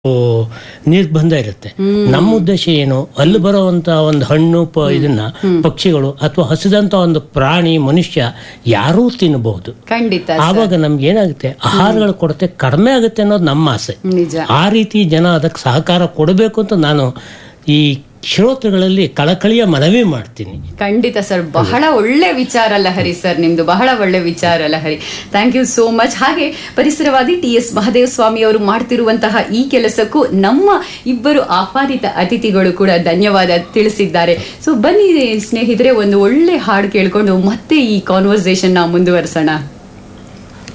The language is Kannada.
ಓ, ನಿರ್ಬಂಧ ಇರುತ್ತೆ ನಮ್ಮ ಉದ್ದೇಶ ಏನು ಅಲ್ಲಿ ಬರುವಂತ ಒಂದು ಹಣ್ಣು ಪ ಇದನ್ನ ಪಕ್ಷಿಗಳು ಅಥವಾ ಹಸಿದಂತ ಒಂದು ಪ್ರಾಣಿ ಮನುಷ್ಯ ಯಾರೂ ತಿನ್ನಬಹುದು ಖಂಡಿತ ಆವಾಗ ನಮ್ಗೆ ಏನಾಗುತ್ತೆ ಆಹಾರಗಳ ಕೊರತೆ ಕಡಿಮೆ ಆಗುತ್ತೆ ಅನ್ನೋದು ನಮ್ಮ ಆಸೆ ನಿಜ ಆ ರೀತಿ ಜನ ಅದಕ್ಕೆ ಸಹಕಾರ ಕೊಡಬೇಕು ಅಂತ ನಾನು ಈ ಶ್ರೋತೃಗಳಲ್ಲಿ ಕಳಕಳಿಯ ಮನವಿ ಮಾಡ್ತೀನಿ ಖಂಡಿತ ಸರ್ ಬಹಳ ಒಳ್ಳೆ ವಿಚಾರ ಲಹರಿ ಸರ್ ನಿಮ್ದು ಬಹಳ ಒಳ್ಳೆ ವಿಚಾರ ಲಹರಿ ಥ್ಯಾಂಕ್ ಯು ಸೋ ಮಚ್ ಹಾಗೆ ಪರಿಸರವಾದಿ ಟಿ ಎಸ್ ಮಹದೇವ ಸ್ವಾಮಿ ಅವರು ಮಾಡ್ತಿರುವಂತಹ ಈ ಕೆಲಸಕ್ಕೂ ನಮ್ಮ ಇಬ್ಬರು ಆಹ್ವಾನಿತ ಅತಿಥಿಗಳು ಕೂಡ ಧನ್ಯವಾದ ತಿಳಿಸಿದ್ದಾರೆ ಸೊ ಬನ್ನಿ ಸ್ನೇಹಿತರೆ ಒಂದು ಒಳ್ಳೆ ಹಾಡು ಕೇಳ್ಕೊಂಡು ಮತ್ತೆ ಈ ಕಾನ್ವರ್ಸೇಷನ್ ನ ಮುಂದುವರಿಸೋಣ